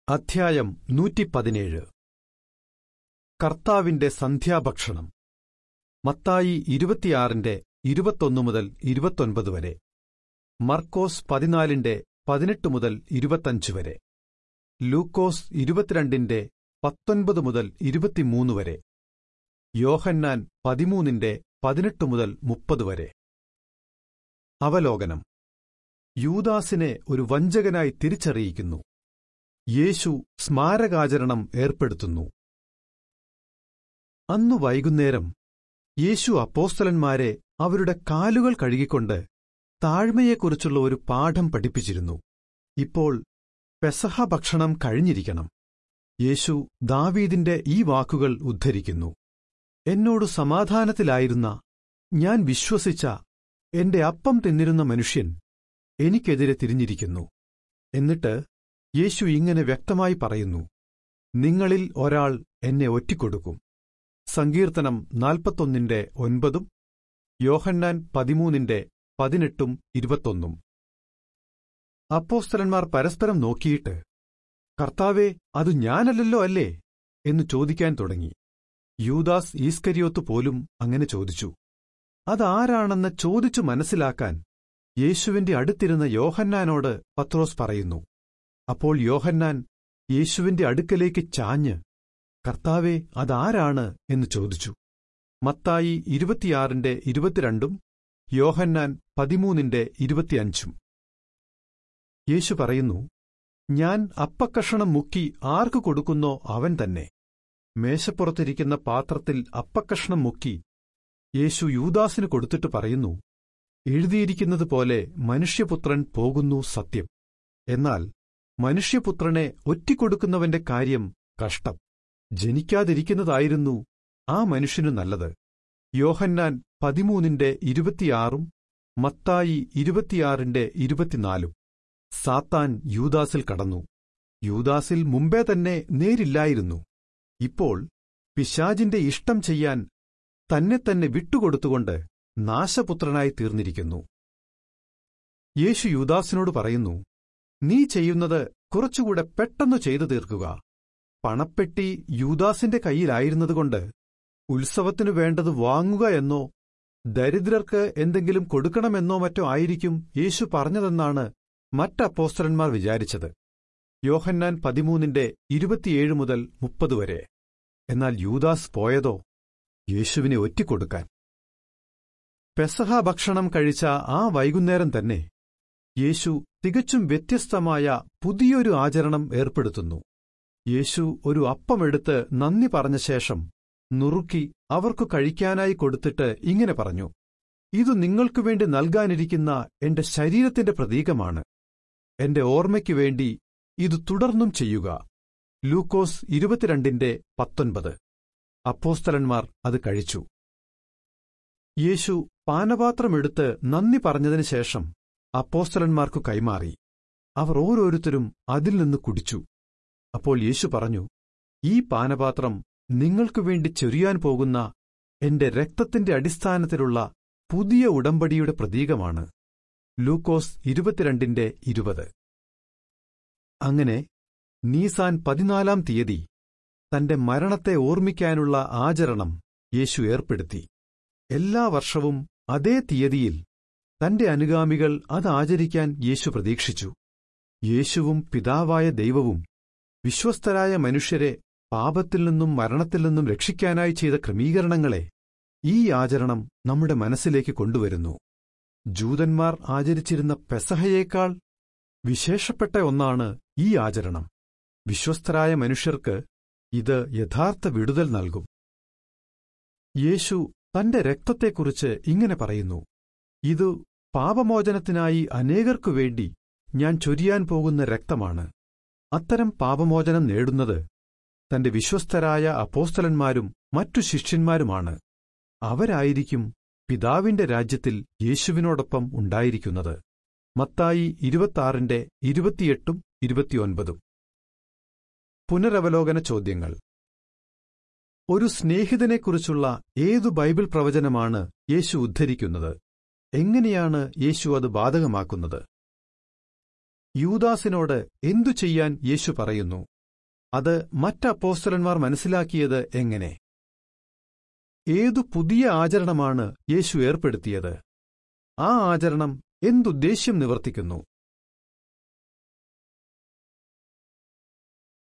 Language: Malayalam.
അധ്യായം നൂറ്റിപ്പതിനേഴ് കർത്താവിന്റെ സന്ധ്യാഭക്ഷണം മത്തായി ഇരുപത്തിയാറിന്റെ ഇരുപത്തൊന്നു മുതൽ ഇരുപത്തൊൻപത് വരെ മർക്കോസ് പതിനാലിന്റെ പതിനെട്ട് മുതൽ ഇരുപത്തഞ്ച് വരെ ലൂക്കോസ് ഇരുപത്തിരണ്ടിന്റെ പത്തൊൻപത് മുതൽ ഇരുപത്തിമൂന്ന് വരെ യോഹന്നാൻ പതിമൂന്നിന്റെ പതിനെട്ട് മുതൽ മുപ്പത് വരെ അവലോകനം യൂദാസിനെ ഒരു വഞ്ചകനായി തിരിച്ചറിയിക്കുന്നു യേശു സ്മാരകാചരണം ഏർപ്പെടുത്തുന്നു അന്നു വൈകുന്നേരം യേശു അപ്പോസ്തലന്മാരെ അവരുടെ കാലുകൾ കഴുകിക്കൊണ്ട് താഴ്മയെക്കുറിച്ചുള്ള ഒരു പാഠം പഠിപ്പിച്ചിരുന്നു ഇപ്പോൾ പെസഹ ഭക്ഷണം കഴിഞ്ഞിരിക്കണം യേശു ദാവീദിന്റെ ഈ വാക്കുകൾ ഉദ്ധരിക്കുന്നു എന്നോട് സമാധാനത്തിലായിരുന്ന ഞാൻ വിശ്വസിച്ച എന്റെ അപ്പം തിന്നിരുന്ന മനുഷ്യൻ എനിക്കെതിരെ തിരിഞ്ഞിരിക്കുന്നു എന്നിട്ട് യേശു ഇങ്ങനെ വ്യക്തമായി പറയുന്നു നിങ്ങളിൽ ഒരാൾ എന്നെ ഒറ്റിക്കൊടുക്കും സങ്കീർത്തനം നാൽപ്പത്തൊന്നിന്റെ ഒൻപതും യോഹന്നാൻ പതിമൂന്നിന്റെ പതിനെട്ടും ഇരുപത്തൊന്നും അപ്പോസ്തലന്മാർ പരസ്പരം നോക്കിയിട്ട് കർത്താവെ അത് ഞാനല്ലല്ലോ അല്ലേ എന്ന് ചോദിക്കാൻ തുടങ്ങി യൂദാസ് ഈസ്കരിയോത്ത് പോലും അങ്ങനെ ചോദിച്ചു അതാരാണെന്ന് ചോദിച്ചു മനസ്സിലാക്കാൻ യേശുവിന്റെ അടുത്തിരുന്ന യോഹന്നാനോട് പത്രോസ് പറയുന്നു അപ്പോൾ യോഹന്നാൻ യേശുവിന്റെ അടുക്കലേക്ക് ചാഞ്ഞ് കർത്താവെ അതാരാണ് എന്ന് ചോദിച്ചു മത്തായി ഇരുപത്തിയാറിന്റെ ഇരുപത്തിരണ്ടും യോഹന്നാൻ പതിമൂന്നിന്റെ ഇരുപത്തിയഞ്ചും യേശു പറയുന്നു ഞാൻ അപ്പക്കഷണം മുക്കി ആർക്കു കൊടുക്കുന്നോ അവൻ തന്നെ മേശപ്പുറത്തിരിക്കുന്ന പാത്രത്തിൽ അപ്പക്കഷണം മുക്കി യേശു യൂദാസിന് കൊടുത്തിട്ട് പറയുന്നു എഴുതിയിരിക്കുന്നതുപോലെ മനുഷ്യപുത്രൻ പോകുന്നു സത്യം എന്നാൽ മനുഷ്യപുത്രനെ ഒറ്റിക്കൊടുക്കുന്നവന്റെ കാര്യം കഷ്ടം ജനിക്കാതിരിക്കുന്നതായിരുന്നു ആ മനുഷ്യനു നല്ലത് യോഹന്നാൻ പതിമൂന്നിന്റെ ഇരുപത്തിയാറും മത്തായി ഇരുപത്തിയാറിന്റെ ഇരുപത്തിനാലും സാത്താൻ യൂദാസിൽ കടന്നു യൂദാസിൽ മുമ്പേ തന്നെ നേരില്ലായിരുന്നു ഇപ്പോൾ പിശാജിന്റെ ഇഷ്ടം ചെയ്യാൻ തന്നെ തന്നെ വിട്ടുകൊടുത്തുകൊണ്ട് നാശപുത്രനായി തീർന്നിരിക്കുന്നു യേശു യൂദാസിനോട് പറയുന്നു നീ ചെയ്യുന്നത് കുറച്ചുകൂടെ പെട്ടെന്ന് ചെയ്തു തീർക്കുക പണപ്പെട്ടി യൂദാസിന്റെ കയ്യിലായിരുന്നതുകൊണ്ട് ഉത്സവത്തിനു വേണ്ടത് വാങ്ങുക എന്നോ ദരിദ്രർക്ക് എന്തെങ്കിലും കൊടുക്കണമെന്നോ മറ്റോ ആയിരിക്കും യേശു പറഞ്ഞതെന്നാണ് മറ്റപ്പോസ്തലന്മാർ വിചാരിച്ചത് യോഹന്നാൻ പതിമൂന്നിന്റെ ഇരുപത്തിയേഴ് മുതൽ മുപ്പത് വരെ എന്നാൽ യൂദാസ് പോയതോ യേശുവിനെ ഒറ്റിക്കൊടുക്കാൻ പെസഹ ഭക്ഷണം കഴിച്ച ആ വൈകുന്നേരം തന്നെ യേശു തികച്ചും വ്യത്യസ്തമായ പുതിയൊരു ആചരണം ഏർപ്പെടുത്തുന്നു യേശു ഒരു അപ്പമെടുത്ത് നന്ദി പറഞ്ഞ ശേഷം നുറുക്കി അവർക്കു കഴിക്കാനായി കൊടുത്തിട്ട് ഇങ്ങനെ പറഞ്ഞു ഇതു നിങ്ങൾക്കുവേണ്ടി നൽകാനിരിക്കുന്ന എന്റെ ശരീരത്തിന്റെ പ്രതീകമാണ് എന്റെ ഓർമ്മയ്ക്കു വേണ്ടി ഇത് തുടർന്നും ചെയ്യുക ലൂക്കോസ് ഇരുപത്തിരണ്ടിന്റെ പത്തൊൻപത് അപ്പോസ്തലന്മാർ അത് കഴിച്ചു യേശു പാനപാത്രമെടുത്ത് നന്ദി പറഞ്ഞതിനു ശേഷം അപ്പോസ്തലന്മാർക്കു കൈമാറി അവർ ഓരോരുത്തരും അതിൽ നിന്ന് കുടിച്ചു അപ്പോൾ യേശു പറഞ്ഞു ഈ പാനപാത്രം നിങ്ങൾക്കുവേണ്ടി ചൊരിയാൻ പോകുന്ന എന്റെ രക്തത്തിന്റെ അടിസ്ഥാനത്തിലുള്ള പുതിയ ഉടമ്പടിയുടെ പ്രതീകമാണ് ലൂക്കോസ് ഇരുപത്തിരണ്ടിന്റെ ഇരുപത് അങ്ങനെ നീസാൻ പതിനാലാം തീയതി തന്റെ മരണത്തെ ഓർമ്മിക്കാനുള്ള ആചരണം യേശു ഏർപ്പെടുത്തി എല്ലാ വർഷവും അതേ തീയതിയിൽ തന്റെ അനുഗാമികൾ അത് ആചരിക്കാൻ യേശു പ്രതീക്ഷിച്ചു യേശുവും പിതാവായ ദൈവവും വിശ്വസ്തരായ മനുഷ്യരെ പാപത്തിൽ നിന്നും മരണത്തിൽ നിന്നും രക്ഷിക്കാനായി ചെയ്ത ക്രമീകരണങ്ങളെ ഈ ആചരണം നമ്മുടെ മനസ്സിലേക്ക് കൊണ്ടുവരുന്നു ജൂതന്മാർ ആചരിച്ചിരുന്ന പെസഹയേക്കാൾ വിശേഷപ്പെട്ട ഒന്നാണ് ഈ ആചരണം വിശ്വസ്തരായ മനുഷ്യർക്ക് ഇത് യഥാർത്ഥ വിടുതൽ നൽകും യേശു തന്റെ രക്തത്തെക്കുറിച്ച് ഇങ്ങനെ പറയുന്നു ഇത് പാപമോചനത്തിനായി അനേകർക്കു വേണ്ടി ഞാൻ ചൊരിയാൻ പോകുന്ന രക്തമാണ് അത്തരം പാപമോചനം നേടുന്നത് തന്റെ വിശ്വസ്തരായ അപ്പോസ്തലന്മാരും മറ്റു ശിഷ്യന്മാരുമാണ് അവരായിരിക്കും പിതാവിന്റെ രാജ്യത്തിൽ യേശുവിനോടൊപ്പം ഉണ്ടായിരിക്കുന്നത് മത്തായി ഇരുപത്തിയാറിന്റെ ഇരുപത്തിയെട്ടും ഇരുപത്തിയൊൻപതും പുനരവലോകന ചോദ്യങ്ങൾ ഒരു സ്നേഹിതനെക്കുറിച്ചുള്ള ഏതു ബൈബിൾ പ്രവചനമാണ് യേശു ഉദ്ധരിക്കുന്നത് എങ്ങനെയാണ് യേശു അത് ബാധകമാക്കുന്നത് യൂദാസിനോട് എന്തു ചെയ്യാൻ യേശു പറയുന്നു അത് മറ്റ് അപ്പോസ്തലന്മാർ മനസ്സിലാക്കിയത് എങ്ങനെ ഏതു പുതിയ ആചരണമാണ് യേശു ഏർപ്പെടുത്തിയത് ആ ആചരണം എന്തുദ്ദേശ്യം നിവർത്തിക്കുന്നു